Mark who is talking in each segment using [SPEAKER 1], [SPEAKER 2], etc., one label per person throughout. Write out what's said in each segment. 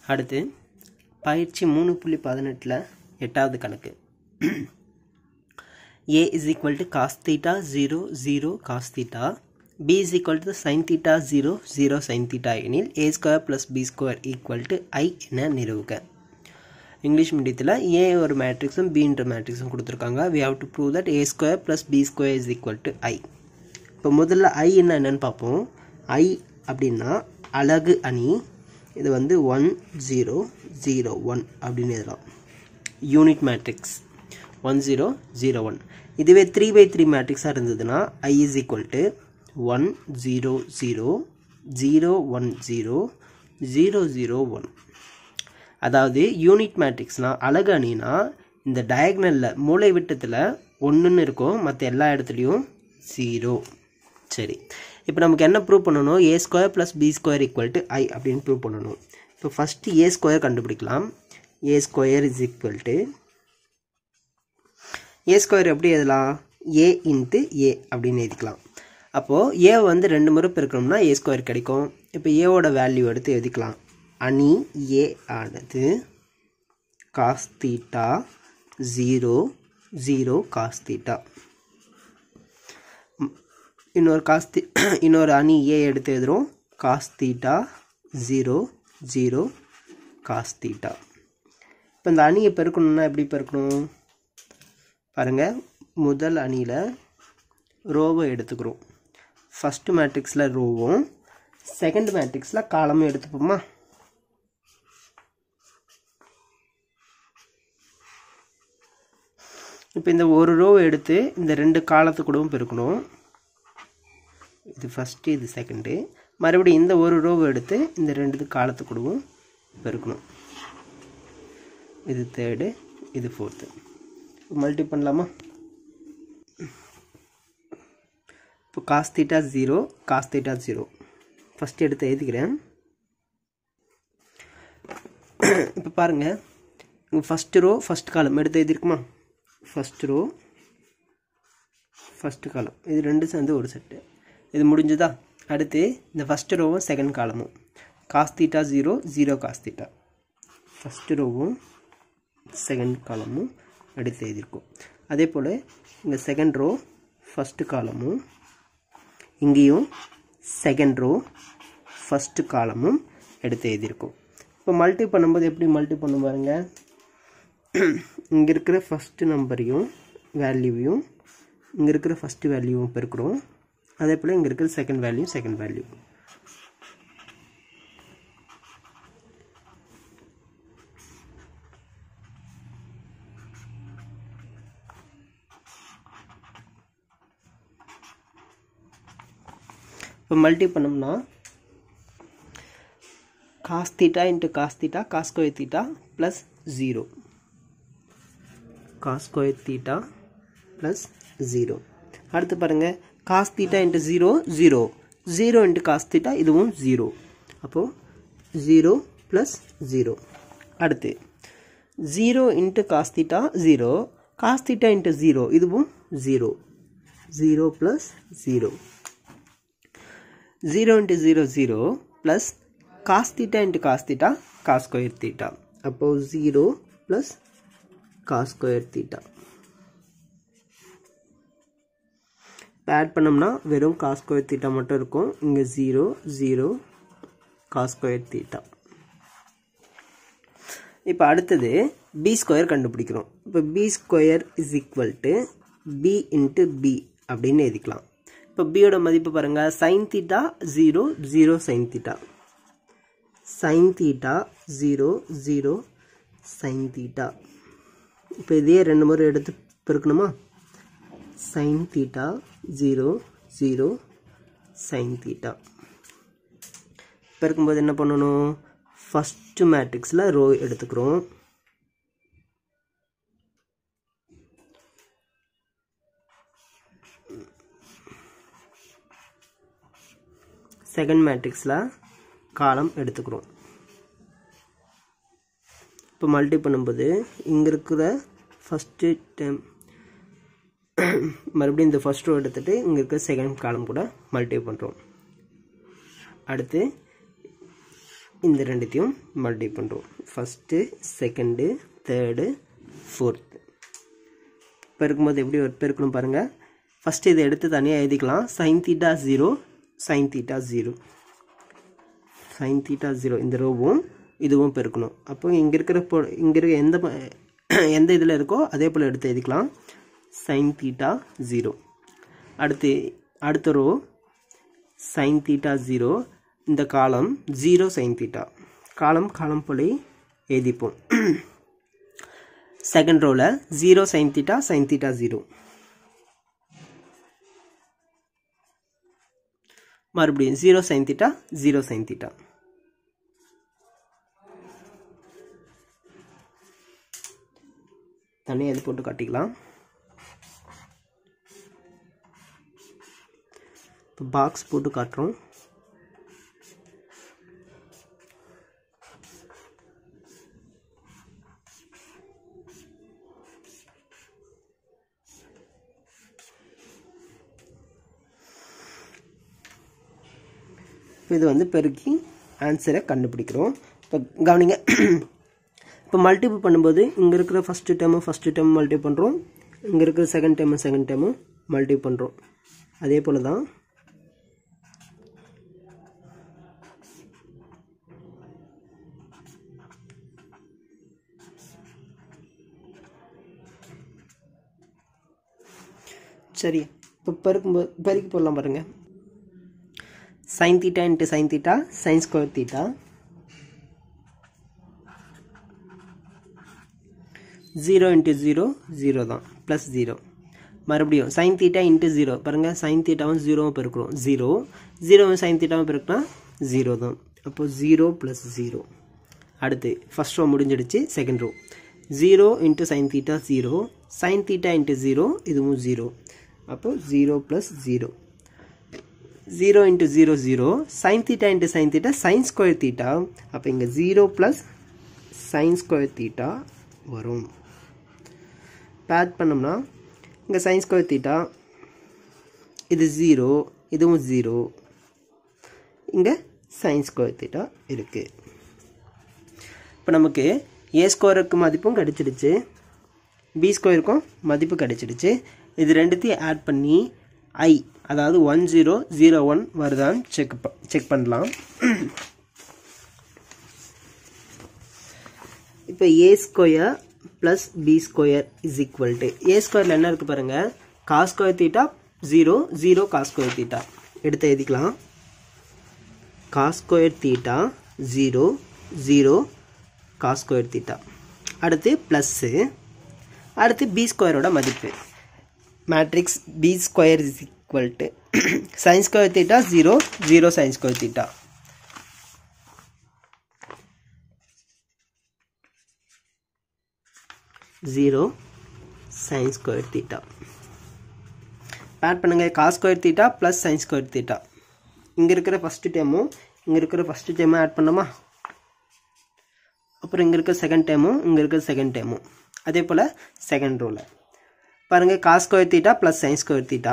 [SPEAKER 1] அடுத்து பயிற்சி மூணு புள்ளி பதினெட்டில் எட்டாவது கணக்கு A is equal to cos theta zero zero cos theta B is equal to sin theta zero zero sign theta எனில் A square plus B square equal to I என நிறுவுக இங்கிலீஷ் மீடியத்தில் ஏ ஒரு மேட்ரிக்ஸும் பின்ற மேட்ரிக்ஸும் கொடுத்துருக்காங்க we have to prove that A square plus B square is equal to I இப்போ முதல்ல ஐ என்ன என்னன்னு பார்ப்போம் ஐ அப்படின்னா அழகு அணி இது வந்து ஒன் ஜீரோ ஜீரோ ஒன் அப்படின்னு எழுதலாம் unit matrix one zero zero one இதுவே த்ரீ பை த்ரீ மேட்ரிக்ஸாக இருந்ததுன்னா I is equal to one zero zero zero one zero zero zero one அதாவது யூனிட் மேட்ரிக்ஸ்னால் அழகு அணினா இந்த டயக்னலில் மூளை விட்டத்தில் ஒன்றுன்னு இருக்கும் மற்ற எல்லா இடத்துலையும் ஜீரோ சரி இப்போ நமக்கு என்ன ப்ரூவ் பண்ணணும் A square plus B square equal to I அப்படின்னு ப்ரூவ் பண்ணணும் இப்போ ஃபஸ்ட்டு ஏ ஸ்கொயர் கண்டுபிடிக்கலாம் A square is equal to A square எப்படி எழுதலாம் ஏ இன்ட்டு ஏ அப்படின்னு எழுதிக்கலாம் அப்போது ஏ வந்து ரெண்டு முறை பெருக்கணும்னா ஏ ஸ்கொயர் கிடைக்கும் இப்போ ஏவோட வேல்யூ எடுத்து எழுதிக்கலாம் அணி ஏ ஆனது cos theta zero zero cos theta இன்னொரு காஸ் தீ இன்னொரு அணி ஏ எடுத்து எழுதுகிறோம் cos theta zero zero cos theta இப்போ இந்த அணியை பெருக்கணும்னா எப்படி பெருக்கணும் பாருங்கள் முதல் அணியில் ரோவை எடுத்துக்கிறோம் ஃபஸ்ட்டு மேட்ரிக்ஸில் ரோவும் செகண்ட் மேட்ரிக்ஸில் காலமும் எடுத்துப்போமா இப்போ இந்த ஒரு ரோவை எடுத்து இந்த ரெண்டு காலத்து கூடவும் பெருக்கணும் இது ஃபஸ்ட்டு இது செகண்டு மறுபடியும் இந்த ஒரு ரோவை எடுத்து இந்த ரெண்டு காலத்து கூடவும் பெருக்கணும் இது தேர்டு இது ஃபோர்த்து மல்டி பண்ணலாமா இப்போ cos theta zero cos theta zero first எடுத்து எழுதிக்கிறேன் இப்போ பாருங்கள் இங்கே ஃபஸ்ட்டு ரோ ஃபஸ்ட் காலம் எடுத்து எழுதிருக்குமா ஃபஸ்ட் ரோ ஃபஸ்ட்டு காலம் இது ரெண்டு சேர்ந்து ஒரு செட்டு இது முடிஞ்சுதா அடுத்து இந்த ஃபஸ்ட்டு ரோவும் செகண்ட் காலமும் cos theta zero zero cos theta first ரோவும் செகண்ட் காலமும் எடுத்து எழுதியிருக்கோம் அதே போல் இங்கே செகண்ட் ரோ ஃபஸ்ட்டு காலமும் இங்கேயும் செகண்ட் ரோ ஃபஸ்ட்டு காலமும் எடுத்து எழுதியிருக்கோம் இப்போ மல்டி பண்ணும்போது எப்படி மல்டி பண்ணும் பாருங்க இங்கே இருக்கிற ஃபஸ்ட்டு நம்பரையும் வேல்யூவையும் இங்கே இருக்கிற ஃபஸ்ட்டு வேல்யூவும் பெருக்கிறோம் அதே போல் இங்கே இருக்கிற செகண்ட் வேல்யூ செகண்ட் வேல்யூ இப்போ மல்டி பண்ணோம்னா cos theta into cos theta cos square theta plus zero cos square theta plus zero அடுத்து பாருங்கள் cos theta into zero zero zero into cos theta இதுவும் ஜீரோ அப்போது ஜீரோ ப்ளஸ் ஜீரோ அடுத்து zero into cos theta zero cos theta into zero இதுவும் zero zero plus zero zero into zero zero plus cos theta into cos theta cos square theta அப்போது zero plus cos square theta இப்போ add பண்ணோம்னா வெறும் cos square theta மட்டும் இருக்கும் இங்கே zero zero cos square theta இப்போ அடுத்தது B square கண்டுபிடிக்கிறோம் இப்போ B square is equal to B into B அப்படின்னு எழுதிக்கலாம் இப்போ பியோட மதிப்பு பாருங்கள் sign theta zero zero sign theta sin theta zero zero sign theta இப்போ இதையே ரெண்டு முறை எடுத்து பெருக்கணுமா sin theta zero zero sign theta பெருக்கும்போது என்ன பண்ணணும் ஃபஸ்ட்டு மேட்ரிக்ஸில் ரோ எடுத்துக்கிறோம் செகண்ட் மேட்ரிக்ஸில் காலம் எடுத்துக்கிறோம் இப்போ மல்டி பண்ணும்போது இங்கே இருக்கிற ஃபஸ்ட்டு டைம் மறுபடியும் இந்த ஃபஸ்ட் ரோ எடுத்துகிட்டு இங்கே இருக்கிற செகண்ட் காலம் கூட மல்டி பண்ணுறோம் அடுத்து இந்த ரெண்டுத்தையும் மல்டிப்ளை பண்ணுறோம் ஃபஸ்ட்டு செகண்டு தேர்டு ஃபோர்த்து பெருக்கும்போது எப்படி பெருக்கணும் பாருங்கள் ஃபஸ்ட்டு இதை எடுத்து தனியாக எழுதிக்கலாம் sin theta zero sign theta zero sign theta zero இந்த ரோவும் இதுவும் பெருக்கணும் அப்போ இங்கே இருக்கிற போ இங்கே இருக்க எந்த எந்த இதில் இருக்கோ அதே போல் எடுத்து எழுதிக்கலாம் சைன் தீட்டா ஜீரோ அடுத்து அடுத்த ரோ சைன் தீட்டா ஜீரோ இந்த காலம் zero sine theta column column போல எழுதிப்போம் செகண்ட் ரோவில் zero sign theta sin theta zero மறுபடியும் zero sign theta zero sign theta தனியாக இது போட்டு காட்டிக்கலாம் இப்போ பாக்ஸ் போட்டு காட்டுறோம் இது வந்து பெருக்கி ஆன்சரை கண்டுபிடிக்கிறோம் இப்போ கவனிங்க இப்போ மல்டிபிள் பண்ணும்போது இங்கே இருக்கிற first term first term multiple பண்ணுறோம் இங்கே இருக்கிற second term second term multiple பண்ணுறோம் அதே போல் தான் சரி இப்போ பெருக்கும்போது பெருக்கி போடலாம் பாருங்கள் sign theta into sine theta sine square theta zero into zero zero தான் ப்ளஸ் ஜீரோ மறுபடியும் சைன் தீட்டா இன்ட்டு ஜீரோ பாருங்கள் சைன் தீட்டாவும் ஜீரோவும் பெருக்கிறோம் ஜீரோ ஜீரோவும் சைன் தீட்டாவும் பெருக்கினா ஜீரோ தான் அப்போது ஜீரோ ப்ளஸ் ஜீரோ அடுத்து ஃபஸ்ட் ரோ முடிஞ்சிடுச்சு second row zero into sine theta zero sign theta into zero இதுவும் ஜீரோ அப்போது zero plus zero zero into zero zero sign theta into sine theta sine square theta அப்போ இங்கே zero plus sine square theta வரும் பேட் பண்ணோம்னா இங்கே sine square theta இது zero இதுவும் ஜீரோ இங்கே சைன் ஸ்கொயர் தீட்டா இருக்குது இப்போ நமக்கு ஏ ஸ்கொயருக்கு மதிப்பும் கிடச்சிடுச்சு பி ஸ்கொயருக்கும் மதிப்பு கிடச்சிடுச்சு இது ரெண்டுத்தையும் ஆட் பண்ணி ஐ அதாவது ஒன் ஜீரோ ஜீரோ ஒன் வருதான்னு செக் செக் பண்ணலாம் இப்போ A square plus B square is equal to A ஸ்கொயரில் என்ன இருக்குது பாருங்கள் cos square theta zero zero cos square theta எடுத்து எழுதிக்கலாம் cos square theta zero zero cos square theta அடுத்து ப்ளஸ்ஸு அடுத்து பி ஸ்கொயரோட மதிப்பு matrix B square is equal to sine square theta zero zero sine square theta zero sine square theta add பண்ணுங்கள் cos square theta plus sine square theta இங்கே இருக்கிற first டேமும் இங்கே இருக்கிற first டேமும் add பண்ணோமா அப்புறம் இங்கே இருக்க செகண்ட் டேமும் இங்கே இருக்க செகண்ட் டேமும் அதே போல் செகண்ட் ரோவில் பாருங்கள் cos square theta plus sine square theta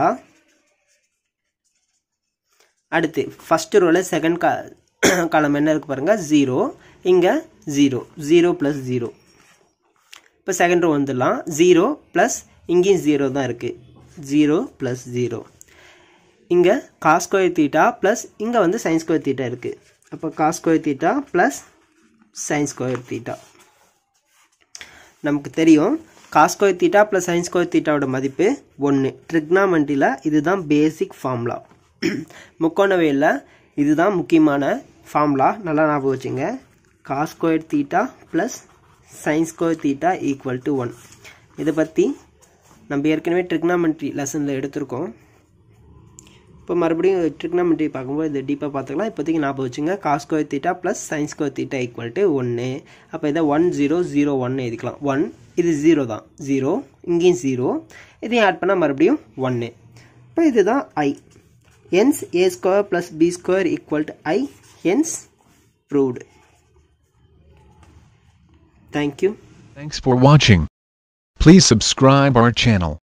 [SPEAKER 1] அடுத்து ஃபஸ்ட்டு ரோவில் செகண்ட் கா காலம் என்ன இருக்குது பாருங்கள் ஜீரோ இங்கே ஜீரோ ஜீரோ ப்ளஸ் ஜீரோ இப்போ செகண்ட் ரோ வந்துடலாம் ஜீரோ ப்ளஸ் இங்கேயும் ஜீரோ தான் இருக்குது ஜீரோ ப்ளஸ் ஜீரோ இங்கே காஸ் ஸ்கொயர் தீட்டா ப்ளஸ் இங்கே வந்து சைன் ஸ்கொயர் தீட்டா இருக்குது அப்போ cos square theta plus sine square theta நமக்கு தெரியும் cos square theta plus sine square தீட்டாவோட மதிப்பு ஒன்று ட்ரிக்னாமெண்ட்டியில் இதுதான் பேசிக் ஃபார்முலா முக்கோணவியலில் இதுதான் முக்கியமான ஃபார்முலா நல்லா ஞாபகம் வச்சுங்க cos square theta plus sine square theta equal to one இதை பற்றி நம்ம ஏற்கனவே ட்ரிக்னாமெண்ட்ரி லெசனில் எடுத்திருக்கோம் இப்போ மறுபடியும் ட்ரிக்னாமெண்ட்ரி பார்க்கும்போது இது டீப்பாக பார்த்துக்கலாம் இப்போதைக்கு ஞாபகம் வச்சுங்க cos square theta plus sine square theta equal to ஒன்று அப்போ இதை ஒன் ஜீரோ ஜீரோ ஒன்று எழுதிக்கலாம் ஒன் இது ஜீரோ தான் ஜீரோ இங்கேயும் ஜீரோ இதையும் ஆட் பண்ணால் மறுபடியும் ஒன்று இப்போ இதுதான் I hence A square plus B square equal to I hence proved thank you
[SPEAKER 2] Thanks for watching. Please subscribe our channel.